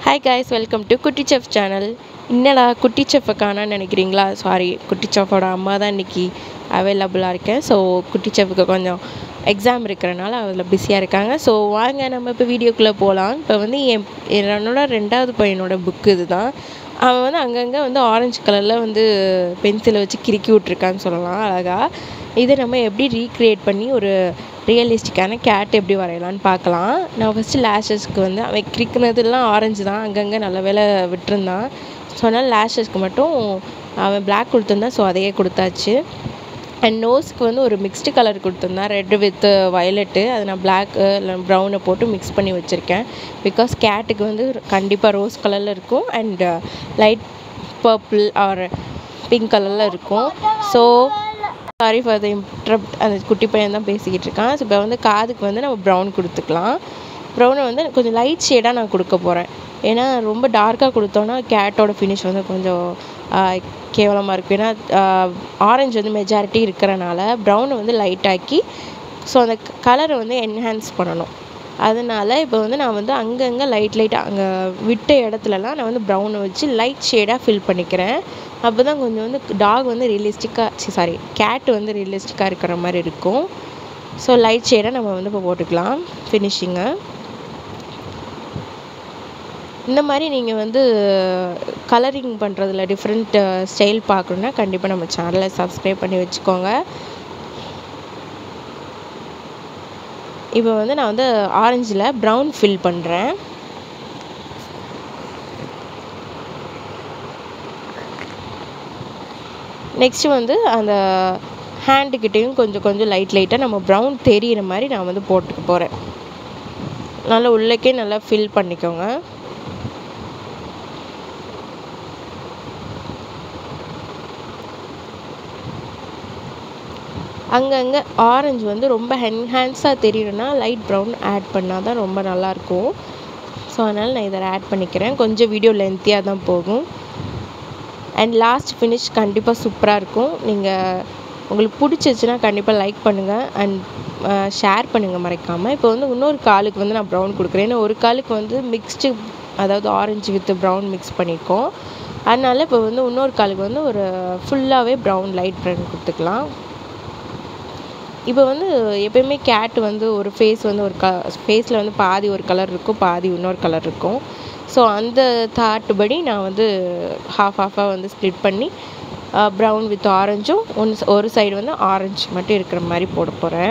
hi guys welcome to குட்டி chef channel என்னடா குட்டி செஃப்பை காணான்னு நினைக்கிறீங்களா சாரி குட்டி செஃப்போட அம்மா தான் இன்றைக்கி அவைலபிளாக இருக்கேன் ஸோ குட்டி செஃப்புக்கு கொஞ்சம் எக்ஸாம் இருக்கிறனால அதில் பிஸியாக இருக்காங்க ஸோ வாங்க நம்ம இப்போ வீடியோக்குள்ளே போகலாம் இப்போ வந்து என் என்னோட ரெண்டாவது பையனோட புக்கு இது தான் அவன் வந்து அங்கங்கே வந்து ஆரஞ்சு கலரில் வந்து பென்சிலை வச்சு கிறுக்கி விட்ருக்கான்னு சொல்லலாம் அழகாக இதை நம்ம எப்படி ரீக்ரியேட் பண்ணி ஒரு ரியலிஸ்டிக்கான கேட் எப்படி வரையலான்னு பார்க்கலாம் நான் ஃபஸ்ட்டு லேஷஸ்க்கு வந்து அவன் கிரிக்கினதுலாம் ஆரஞ்சு தான் அங்கங்கே நல்ல வேலை விட்டுருந்தான் ஸோ அதனால் லேஷஸ்க்கு மட்டும் அவன் பிளாக் கொடுத்துருந்தான் ஸோ அதையே கொடுத்தாச்சு அண்ட் நோஸ்க்கு வந்து ஒரு மிக்ஸ்டு கலர் கொடுத்துருந்தான் ரெட்டு வித் வயலட்டு அதை நான் பிளாக் இல்லை ப்ரௌனை போட்டு மிக்ஸ் பண்ணி வச்சுருக்கேன் பிகாஸ் கேட்டுக்கு வந்து கண்டிப்பாக ரோஸ் கலரில் இருக்கும் and light purple or pink கலரில் இருக்கும் so sorry for the interrupt அந்த குட்டி பையன் தான் பேசிக்கிட்டு இருக்கான் ஸோ இப்போ வந்து காதுக்கு வந்து நம்ம ப்ரௌன் கொடுத்துக்கலாம் ப்ரௌனை வந்து கொஞ்சம் லைட் ஷேடாக நான் கொடுக்க போகிறேன் ஏன்னா ரொம்ப டார்க்காக கொடுத்தோன்னா கேட்டோட ஃபினிஷ் வந்து கொஞ்சம் கேவலமாக இருக்கும் ஏன்னா ஆரஞ்சு வந்து மெஜாரிட்டி இருக்கிறனால ப்ரௌனை வந்து லைட்டாக்கி ஸோ அந்த கலரை வந்து என்ஹான்ஸ் பண்ணணும் அதனால் இப்போ வந்து நான் வந்து அங்கங்கே லைட் லைட்டாக அங்கே விட்ட இடத்துலலாம் நான் வந்து ப்ரௌனை வச்சு லைட் ஷேடாக ஃபில் பண்ணிக்கிறேன் அப்போ தான் கொஞ்சம் வந்து டாக் வந்து ரியலிஸ்டிக்காக சாரி கேட் வந்து ரியலிஸ்டிக்காக இருக்கிற மாதிரி இருக்கும் ஸோ லைட் ஷேடாக நம்ம வந்து இப்போ போட்டுக்கலாம் ஃபினிஷிங்கை இந்த மாதிரி நீங்கள் வந்து கலரிங் பண்ணுறதுல டிஃப்ரெண்ட் ஸ்டைல் பார்க்கணுன்னா கண்டிப்பாக நம்ம சேனலை சப்ஸ்கிரைப் பண்ணி வச்சுக்கோங்க இப்போ வந்து நான் வந்து ஆரஞ்சில் ப்ரௌன் ஃபில் பண்ணுறேன் நெக்ஸ்ட்டு வந்து அந்த ஹேண்டுக்கிட்டேயும் கொஞ்சம் கொஞ்சம் லைட் லைட்டாக நம்ம ப்ரௌன் தெரியிற மாதிரி நான் வந்து போட்டுக்க போகிறேன் நல்லா உள்ளக்கே நல்லா ஃபில் பண்ணிக்கோங்க அங்கங்கே ஆரஞ்சு வந்து ரொம்ப என்ஹான்ஸாக தெரியணும்னா லைட் ப்ரௌன் ஆட் பண்ணால் தான் ரொம்ப நல்லாயிருக்கும் ஸோ அதனால் நான் இதை ஆட் பண்ணிக்கிறேன் கொஞ்சம் வீடியோ லென்த்தியாக தான் போகும் அண்ட் லாஸ்ட் ஃபினிஷ் கண்டிப்பாக சூப்பராக இருக்கும் நீங்கள் உங்களுக்கு பிடிச்சிச்சுன்னா கண்டிப்பாக லைக் பண்ணுங்கள் அண்ட் ஷேர் பண்ணுங்கள் மறைக்காமல் இப்போ வந்து இன்னொரு காலுக்கு வந்து நான் ப்ரௌன் கொடுக்குறேன் ஏன்னா ஒரு காலுக்கு வந்து மிக்ஸ்டு அதாவது ஆரஞ்சு வித் ப்ரௌன் மிக்ஸ் பண்ணியிருக்கோம் அதனால் இப்போ வந்து இன்னொரு காலுக்கு வந்து ஒரு ஃபுல்லாகவே ப்ரௌன் லைட் ப்ரௌன் கொடுத்துக்கலாம் இப்போ வந்து எப்பயுமே கேட் வந்து ஒரு ஃபேஸ் வந்து ஒரு க ஃபேஸில் வந்து பாதி ஒரு கலர் இருக்கும் பாதி இன்னொரு கலர் இருக்கும் ஸோ அந்த தாட்டு படி நான் வந்து ஹாஃப் ஹாஃபாக வந்து ஸ்ப்ளிட் பண்ணி ப்ரௌன் வித் ஆரஞ்சும் ஒன் ஒரு சைடு வந்து ஆரஞ்சு மட்டும் இருக்கிற மாதிரி போட போகிறேன்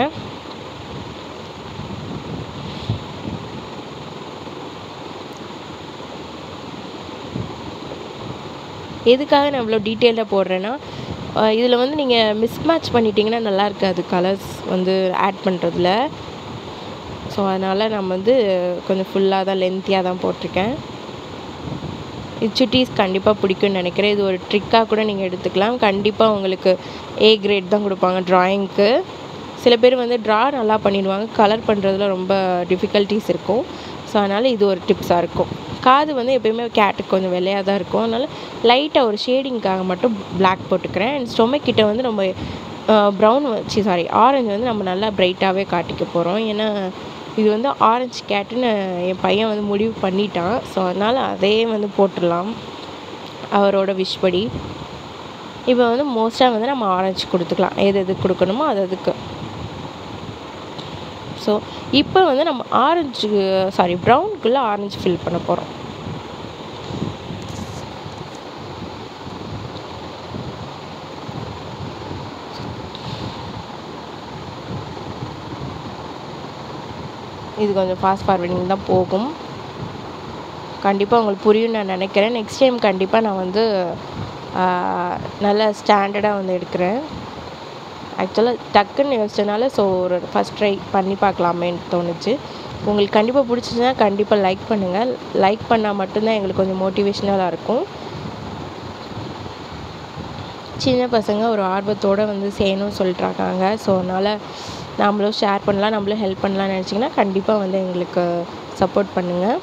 எதுக்காக நான் இவ்வளோ டீட்டெயிலாக போடுறேன்னா இதில் வந்து நீங்கள் மிஸ் மேட்ச் பண்ணிட்டீங்கன்னா நல்லா இருக்காது கலர்ஸ் வந்து ஆட் பண்ணுறதுல ஸோ அதனால் நம்ம வந்து கொஞ்சம் ஃபுல்லாக தான் லென்த்தியாக தான் போட்டிருக்கேன் இது சுட்டீஸ் கண்டிப்பாக பிடிக்கும்னு நினைக்கிறேன் இது ஒரு ட்ரிக்காக கூட நீங்கள் எடுத்துக்கலாம் கண்டிப்பாக உங்களுக்கு ஏ கிரேட் தான் கொடுப்பாங்க ட்ராயிங்க்கு சில பேர் வந்து ட்ரா நல்லா பண்ணிடுவாங்க கலர் பண்ணுறதுல ரொம்ப டிஃபிகல்ட்டிஸ் இருக்கும் ஸோ அதனால் இது ஒரு டிப்ஸாக இருக்கும் காது வந்து எப்பயுமே கேட்டுக்கு கொஞ்சம் வெள்ளையாக தான் இருக்கும் அதனால் லைட்டாக ஒரு ஷேடிங்க்காக மட்டும் பிளாக் போட்டுக்கிறேன் அண்ட் ஸ்டொமக் கிட்ட வந்து நம்ம ப்ரௌன் வச்சு சாரி ஆரஞ்சு வந்து நம்ம நல்லா ப்ரைட்டாகவே காட்டிக்க போகிறோம் ஏன்னா இது வந்து ஆரஞ்சு கேட்டுன்னு என் பையன் வந்து முடிவு பண்ணிட்டான் ஸோ அதனால் அதே வந்து போட்டுடலாம் அவரோட விஷ் படி இப்போ வந்து மோஸ்ட்டாக வந்து நம்ம ஆரஞ்சு கொடுத்துக்கலாம் எது எது கொடுக்கணுமோ அது அதுக்கு ஸோ இப்போ வந்து நம்ம ஆரஞ்சு சாரி ப்ரௌனுக்குள்ளே ஆரஞ்சு ஃபில் பண்ண போகிறோம் இது கொஞ்சம் ஃபாஸ்ட் ஃபார்வர்டிங் தான் போகும் கண்டிப்பாக உங்களுக்கு புரியும் நான் நினைக்கிறேன் நெக்ஸ்ட் டைம் கண்டிப்பாக நான் வந்து நல்ல ஸ்டாண்டர்டாக வந்து எடுக்கிறேன் ஆக்சுவலாக டக்குன்னு யோசிச்சனால ஸோ ஒரு ஃபஸ்ட் ட்ரை பண்ணி பார்க்கலாமேன்னு தோணுச்சு உங்களுக்கு கண்டிப்பாக பிடிச்சிச்சுன்னா கண்டிப்பாக லைக் பண்ணுங்கள் லைக் பண்ணால் மட்டும்தான் எங்களுக்கு கொஞ்சம் மோட்டிவேஷ்னலாக இருக்கும் சின்ன பசங்க ஒரு ஆர்வத்தோடு வந்து செய்யணும்னு சொல்லிட்ருக்காங்க ஸோ அதனால் நம்மளும் ஷேர் பண்ணலாம் நம்மளும் ஹெல்ப் பண்ணலாம்னு நினச்சிங்கன்னா கண்டிப்பாக வந்து எங்களுக்கு சப்போர்ட் பண்ணுங்கள்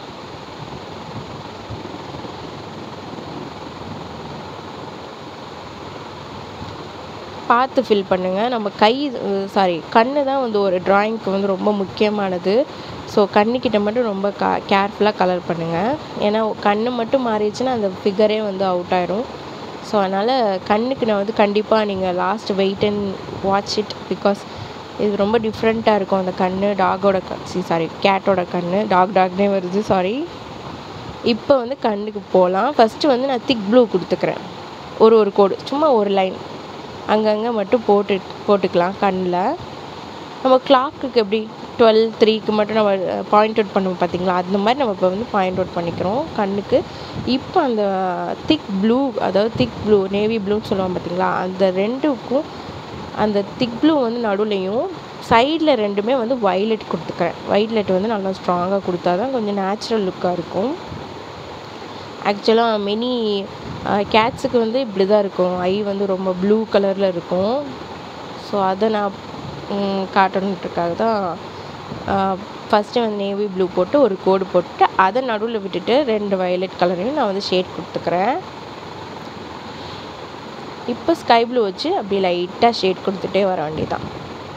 பார்த்து ஃபில் பண்ணுங்கள் நம்ம கை சாரி கண்ணு தான் வந்து ஒரு ட்ராயிங்க்கு வந்து ரொம்ப முக்கியமானது ஸோ கண்ணுக்கிட்ட மட்டும் ரொம்ப கா கேர்ஃபுல்லாக கலர் பண்ணுங்கள் ஏன்னா கண்ணு மட்டும் மாறிடுச்சுன்னா அந்த ஃபிகரே வந்து அவுட் ஆயிரும் ஸோ அதனால் கண்ணுக்கு நான் வந்து கண்டிப்பாக நீங்கள் last wait and watch it because இது ரொம்ப டிஃப்ரெண்ட்டாக இருக்கும் அந்த கண் டாகோட க சாரி கேட்டோட கண் டாக் டாக்னே வருது சாரி இப்போ வந்து கண்ணுக்கு போகலாம் ஃபஸ்ட்டு வந்து நான் திக் ப்ளூ கொடுத்துக்கிறேன் ஒரு ஒரு கோடு சும்மா ஒரு லைன் அங்கங்கே மட்டும் போட்டு போட்டுக்கலாம் கண்ணில் நம்ம கிளாக்குக்கு எப்படி டுவெல் த்ரீக்கு மட்டும் நம்ம பாயிண்ட் அவுட் பண்ணுவோம் பார்த்தீங்களா அந்த மாதிரி நம்ம இப்போ வந்து பாயிண்ட் அவுட் பண்ணிக்கிறோம் கண்ணுக்கு இப்போ அந்த திக் ப்ளூ அதாவது திக் ப்ளூ நேவி ப்ளூன்னு சொல்லுவோம் பார்த்தீங்களா அந்த ரெண்டுக்கும் அந்த திக் ப்ளூ வந்து நடுவுலையும் சைடில் ரெண்டுமே வந்து வைலட் கொடுத்துக்கிறேன் வைலட் வந்து நல்லா ஸ்ட்ராங்காக கொடுத்தா தான் கொஞ்சம் நேச்சுரல் லுக்காக இருக்கும் ஆக்சுவலாக மெனி கேட்ஸுக்கு வந்து இப்படி தான் இருக்கும் ஐ வந்து ரொம்ப ப்ளூ கலரில் இருக்கும் ஸோ அதை நான் காட்டணுன்றதுக்காக தான் ஃபஸ்ட்டு வந்து நேவி ப்ளூ போட்டு ஒரு கோடு போட்டு அதை நடுவில் விட்டுட்டு ரெண்டு வயலட் கலரையும் நான் வந்து ஷேட் கொடுத்துக்கிறேன் இப்போ ஸ்கை ப்ளூ வச்சு அப்படி லைட்டாக ஷேட் கொடுத்துட்டே வர வேண்டியதான்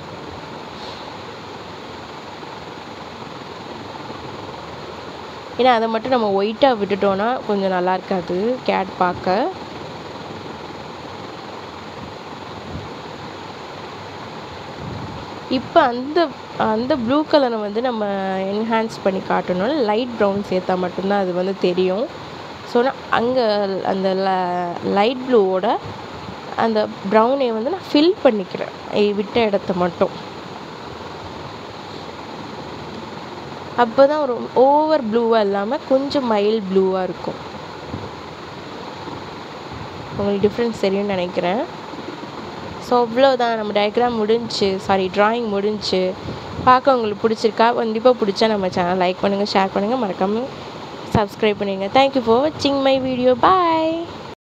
ஏன்னா அதை மட்டும் நம்ம ஒயிட்டாக விட்டுட்டோன்னா கொஞ்சம் நல்லா இருக்காது கேட் பார்க்க இப்போ அந்த அந்த ப்ளூ கலரை வந்து நம்ம என்ஹான்ஸ் பண்ணி காட்டணும்னா லைட் ப்ரௌன் சேர்த்தா மட்டும்தான் அது வந்து தெரியும் ஸோ நான் அங்கே அந்த லைட் ப்ளூவோட அந்த ப்ரௌனை வந்து நான் ஃபில் பண்ணிக்கிறேன் விட்ட இடத்த மட்டும் அப்போ தான் ஒரு ஓவர் ப்ளூவாக இல்லாமல் கொஞ்சம் மைல்ட் ப்ளூவாக இருக்கும் உங்களுக்கு டிஃப்ரென்ஸ் தெரியும்னு நினைக்கிறேன் ஸோ அவ்வளோதான் நம்ம டயக்ராம் முடிஞ்சு சாரி ட்ராயிங் முடிஞ்சு பார்க்க உங்களுக்கு பிடிச்சிருக்கா கண்டிப்பாக பிடிச்சா நம்ம சேனல் லைக் பண்ணுங்கள் ஷேர் பண்ணுங்கள் மறக்காமல் சப்ஸ்கிரைப் பண்ணுங்கள் தேங்க்யூ ஃபார் வாட்சிங் மை வீடியோ பாய்